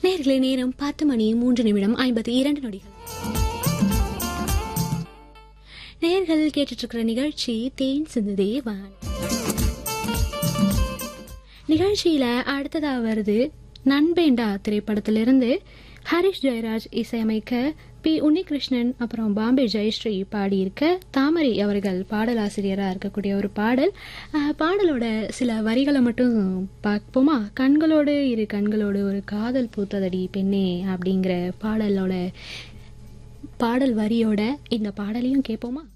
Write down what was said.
நேர்களே நேரம் பத்து மணி மூன்று நிமிடம் ஐம்பத்தி இரண்டு நொடிகள் நேர்கள் கேட்டுட்டு இருக்கிற நிகழ்ச்சி தேன் சிந்துதே வான் நிகழ்ச்சியில அடுத்ததா வருது நண்பேண்டா திரைப்படத்திலிருந்து ஹரிஷ் ஜெயராஜ் இசையமைக்க பி உன்னிகிருஷ்ணன் அப்புறம் பாம்பே ஜெயஸ்ரீ பாடியிருக்க தாமரை அவர்கள் பாடலாசிரியராக இருக்கக்கூடிய ஒரு பாடல் அஹ், பாடலோட சில வரிகளை மட்டும் பார்ப்போமா கண்களோடு இரு கண்களோடு ஒரு காதல் பூத்ததடி பெண்ணே அப்படிங்கிற பாடலோட பாடல் வரியோட இந்த பாடலையும் கேட்போமா